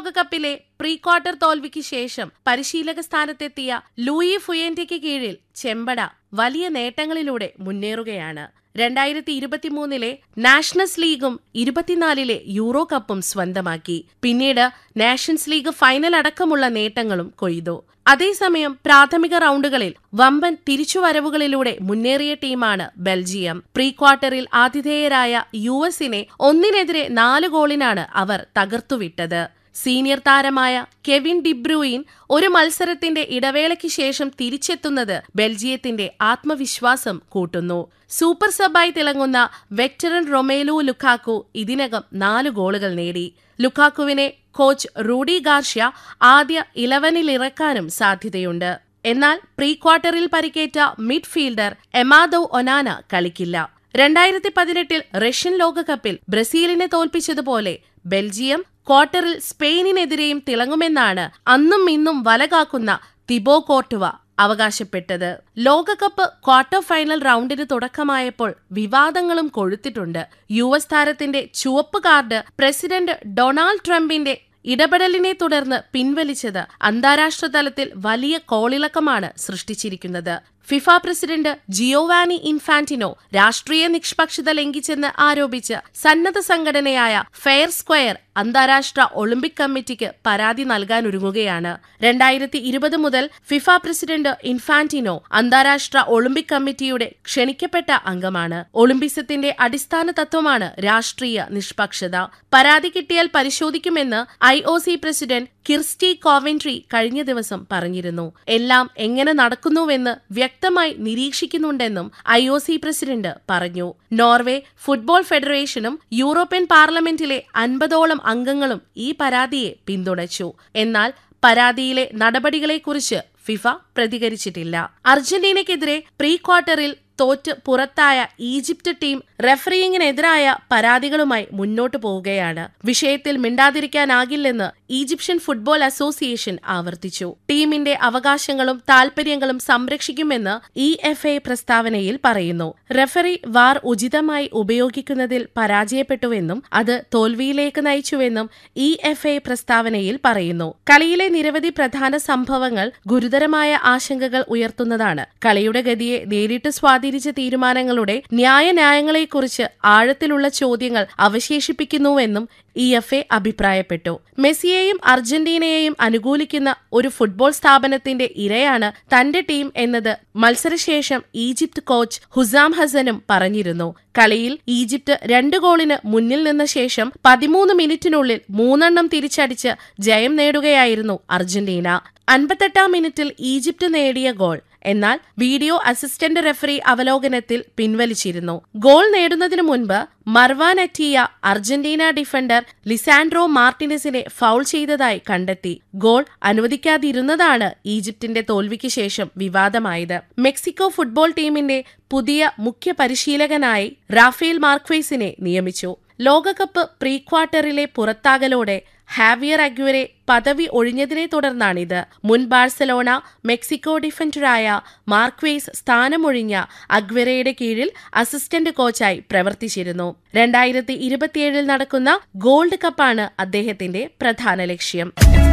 ലോകകപ്പിലെ pre quarter തോൽവിക്ക് ശേഷം പരിശീലക സ്ഥാനത്തെത്തിയ ലൂയി ഫുയന്റയ്ക്ക് കീഴിൽ ചെമ്പട വലിയ നേട്ടങ്ങളിലൂടെ മുന്നേറുകയാണ് രണ്ടായിരത്തി ഇരുപത്തിമൂന്നിലെ നാഷണൽസ് ലീഗും ഇരുപത്തിനാലിലെ യൂറോ കപ്പും സ്വന്തമാക്കി പിന്നീട് നാഷൻസ് ലീഗ് ഫൈനൽ അടക്കമുള്ള നേട്ടങ്ങളും കൊയ്തു അതേസമയം പ്രാഥമിക റൗണ്ടുകളിൽ വമ്പൻ തിരിച്ചുവരവുകളിലൂടെ മുന്നേറിയ ടീമാണ് ബെൽജിയം പ്രീ ക്വാർട്ടറിൽ ആതിഥേയരായ യു എസിനെ ഒന്നിനെതിരെ നാല് ഗോളിനാണ് അവർ തകർത്തുവിട്ടത് സീനിയർ താരമായ കെവിൻ ഡിബ്രൂയിൻ ഒരു മത്സരത്തിന്റെ ഇടവേളയ്ക്ക് ശേഷം തിരിച്ചെത്തുന്നത് ബെൽജിയത്തിന്റെ ആത്മവിശ്വാസം കൂട്ടുന്നു സൂപ്പർ സബായി തിളങ്ങുന്ന വെറ്ററൻ റൊമേലു ലുക്കാക്കു ഇതിനകം നാല് ഗോളുകൾ നേടി ലുക്കാക്കുവിനെ കോച്ച് റൂഡി ഗാർഷ്യ ആദ്യ ഇലവനിൽ ഇറക്കാനും സാധ്യതയുണ്ട് എന്നാൽ പ്രീ ക്വാർട്ടറിൽ പരിക്കേറ്റ മിഡ്ഫീൽഡർ എമാദോ ഒനാന കളിക്കില്ല രണ്ടായിരത്തി പതിനെട്ടിൽ റഷ്യൻ ലോകകപ്പിൽ ബ്രസീലിനെ തോൽപ്പിച്ചതുപോലെ ബെൽജിയം ക്വാർട്ടറിൽ സ്പെയിനിനെതിരെയും തിളങ്ങുമെന്നാണ് അന്നും ഇന്നും വലകാക്കുന്ന തിബോ കോർട്ടുവ അവകാശപ്പെട്ടത് ലോകകപ്പ് ക്വാർട്ടർ ഫൈനൽ റൗണ്ടിന് തുടക്കമായപ്പോൾ വിവാദങ്ങളും കൊഴുത്തിട്ടുണ്ട് യു എസ് താരത്തിന്റെ ചുവപ്പ് കാർഡ് പ്രസിഡന്റ് ഡൊണാൾഡ് ട്രംപിന്റെ ഇടപെടലിനെ തുടർന്ന് പിൻവലിച്ചത് അന്താരാഷ്ട്ര തലത്തിൽ വലിയ കോളിളക്കമാണ് സൃഷ്ടിച്ചിരിക്കുന്നത് ഫിഫ പ്രസിഡന്റ് ജിയോവാനി ഇൻഫാന്റിനോ രാഷ്ട്രീയ നിഷ്പക്ഷത ലംഘിച്ചെന്ന് ആരോപിച്ച് സന്നദ്ധ സംഘടനയായ ഫെയർ സ്ക്വയർ അന്താരാഷ്ട്ര ഒളിമ്പിക് കമ്മിറ്റിക്ക് പരാതി നൽകാനൊരുങ്ങുകയാണ് രണ്ടായിരത്തി ഇരുപത് മുതൽ ഫിഫ പ്രസിഡന്റ് ഇൻഫാന്റിനോ അന്താരാഷ്ട്ര ഒളിമ്പിക് കമ്മിറ്റിയുടെ ക്ഷണിക്കപ്പെട്ട അംഗമാണ് ഒളിമ്പിസത്തിന്റെ അടിസ്ഥാന തത്വമാണ് രാഷ്ട്രീയ നിഷ്പക്ഷത പരാതി കിട്ടിയാൽ പരിശോധിക്കുമെന്ന് I O C president Kirsty Coventry കഴിഞ്ഞ ദിവസം പറഞ്ഞിരുന്നു എല്ലാം എങ്ങനെ നടക്കുന്നുവെന്ന് വ്യക്തമായി നിരീക്ഷിക്കുന്നുണ്ടെന്നും ഐ ഒ സി പ്രസിഡന്റ് പറഞ്ഞു നോർവേ ഫുട്ബോൾ ഫെഡറേഷനും യൂറോപ്യൻ പാർലമെന്റിലെ അൻപതോളം അംഗങ്ങളും ഈ പരാതിയെ പിന്തുണച്ചു എന്നാൽ പരാതിയിലെ നടപടികളെക്കുറിച്ച് ഫിഫ പ്രതികരിച്ചിട്ടില്ല അർജന്റീനയ്ക്കെതിരെ പ്രീ ക്വാർട്ടറിൽ തോറ്റ് പുറത്തായ ഈജിപ്ത് ടീം റെഫറിയിങ്ങിനെതിരായ പരാതികളുമായി മുന്നോട്ടു പോവുകയാണ് വിഷയത്തിൽ മിണ്ടാതിരിക്കാനാകില്ലെന്ന് ഈജിപ്ഷ്യൻ ഫുട്ബോൾ അസോസിയേഷൻ ആവർത്തിച്ചു ടീമിന്റെ അവകാശങ്ങളും താൽപര്യങ്ങളും സംരക്ഷിക്കുമെന്ന് ഇ എഫ് എ പ്രസ്താവനയിൽ പറയുന്നു റെഫറി വാർ ഉചിതമായി ഉപയോഗിക്കുന്നതിൽ പരാജയപ്പെട്ടുവെന്നും അത് തോൽവിയിലേക്ക് നയിച്ചുവെന്നും ഇ എഫ് എ പ്രസ്താവനയിൽ പറയുന്നു കളിയിലെ നിരവധി പ്രധാന സംഭവങ്ങൾ ഗുരുതരമായ ആശങ്കകൾ ഉയർത്തുന്നതാണ് കളിയുടെ ഗതിയെ നേരിട്ട് സ്വാധീനിച്ച തീരുമാനങ്ങളുടെ ന്യായന്യായങ്ങളെക്കുറിച്ച് ആഴത്തിലുള്ള ചോദ്യങ്ങൾ അവശേഷിപ്പിക്കുന്നുവെന്നും ഇ എഫ് എ അഭിപ്രായപ്പെട്ടു മെസ്സിയെയും അർജന്റീനയെയും അനുകൂലിക്കുന്ന ഒരു ഫുട്ബോൾ സ്ഥാപനത്തിന്റെ ഇരയാണ് തന്റെ ടീം എന്നത് മത്സരശേഷം ഈജിപ്ത് കോച്ച് ഹുസാം ഹസനും പറഞ്ഞിരുന്നു കളിയിൽ ഈജിപ്ത് രണ്ട് ഗോളിന് മുന്നിൽ നിന്ന ശേഷം പതിമൂന്ന് മിനിറ്റിനുള്ളിൽ മൂന്നെണ്ണം തിരിച്ചടിച്ച് ജയം നേടുകയായിരുന്നു അർജന്റീന അൻപത്തെട്ടാം മിനിറ്റിൽ ഈജിപ്ത് നേടിയ ഗോൾ എന്നാൽ വീഡിയോ അസിസ്റ്റന്റ് റെഫറി അവലോകനത്തിൽ പിൻവലിച്ചിരുന്നു ഗോൾ നേടുന്നതിനു മുൻപ് Marwan Attia Argentina defender Lisandro മാർട്ടിനസിനെ ഫൗൾ ചെയ്തതായി കണ്ടെത്തി ഗോൾ അനുവദിക്കാതിരുന്നതാണ് ഈജിപ്തിന്റെ തോൽവിക്ക് ശേഷം വിവാദമായത് മെക്സിക്കോ ഫുട്ബോൾ ടീമിന്റെ പുതിയ മുഖ്യ പരിശീലകനായി റാഫേൽ മാർക്വേസിനെ നിയമിച്ചു ലോകകപ്പ് പ്രീ ക്വാർട്ടറിലെ പുറത്താകലോടെ ഹാവിയർ അഗ്വരെ പദവി ഒഴിഞ്ഞതിനെ തുടർന്നാണിത് മുൻ ബാഴ്സലോണ മെക്സിക്കോ ഡിഫൻഡറായ മാർക്വേസ് സ്ഥാനമൊഴിഞ്ഞ അഗ്വരയുടെ കീഴിൽ അസിസ്റ്റന്റ് കോച്ചായി പ്രവർത്തിച്ചിരുന്നു രണ്ടായിരത്തി ഇരുപത്തിയേഴിൽ നടക്കുന്ന ഗോൾഡ് കപ്പാണ് അദ്ദേഹത്തിന്റെ പ്രധാന ലക്ഷ്യം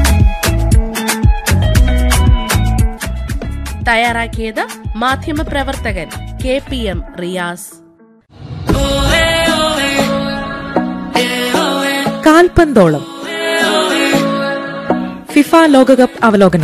തയ്യാറാക്കിയത് മാധ്യമപ്രവർത്തകൻ കെ പി എം റിയാസ് കാൽപന്തോളം ഫിഫ ലോകകപ്പ് അവലോകനം